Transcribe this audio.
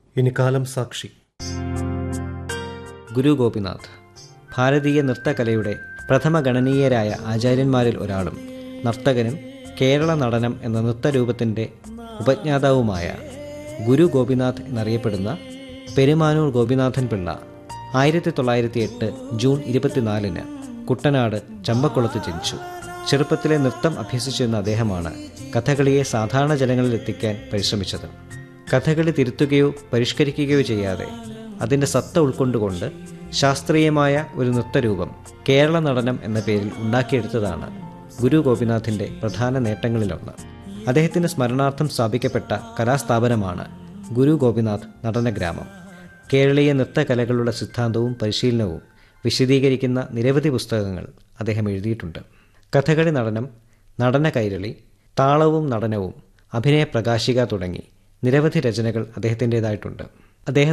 ഇനി കാലം സാക്ഷി ഗുരു ഗോപിനാഥ് ഭാരതീയ നൃത്തകലയുടെ പ്രഥമ ഗണനീയരായ ആചാര്യന്മാരിൽ ഒരാളും നർത്തകനും കേരള നടനം എന്ന നൃത്തരൂപത്തിൻ്റെ ഉപജ്ഞാതാവുമായ ഗുരു ഗോപിനാഥ് എന്നറിയപ്പെടുന്ന പെരുമാനൂർ ഗോപിനാഥൻ പിള്ള ആയിരത്തി തൊള്ളായിരത്തി എട്ട് ജൂൺ ഇരുപത്തിനാലിന് കുട്ടനാട് ചമ്പക്കുളത്ത് ജനിച്ചു ചെറുപ്പത്തിലെ നൃത്തം അഭ്യസിച്ചിരുന്ന അദ്ദേഹമാണ് കഥകളിയെ സാധാരണ ജനങ്ങളിൽ എത്തിക്കാൻ പരിശ്രമിച്ചത് കഥകളി തിരുത്തുകയോ പരിഷ്കരിക്കുകയോ ചെയ്യാതെ അതിൻ്റെ സത്ത ഉൾക്കൊണ്ടുകൊണ്ട് ശാസ്ത്രീയമായ ഒരു നൃത്തരൂപം കേരള നടനം എന്ന പേരിൽ ഉണ്ടാക്കിയെടുത്തതാണ് ഗുരു ഗോപിനാഥിൻ്റെ പ്രധാന നേട്ടങ്ങളിലൊന്ന് അദ്ദേഹത്തിൻ്റെ സ്മരണാർത്ഥം സ്ഥാപിക്കപ്പെട്ട കലാസ്ഥാപനമാണ് ഗുരു ഗോപിനാഥ് നടനഗ്രാമം കേരളീയ നൃത്തകലകളുടെ സിദ്ധാന്തവും പരിശീലനവും വിശദീകരിക്കുന്ന നിരവധി പുസ്തകങ്ങൾ അദ്ദേഹം എഴുതിയിട്ടുണ്ട് കഥകളി നടനം നടന കൈരളി താളവും നടനവും അഭിനയ പ്രകാശിക തുടങ്ങി നിരവധി രചനകൾ അദ്ദേഹത്തിൻ്റെതായിട്ടുണ്ട് അദ്ദേഹം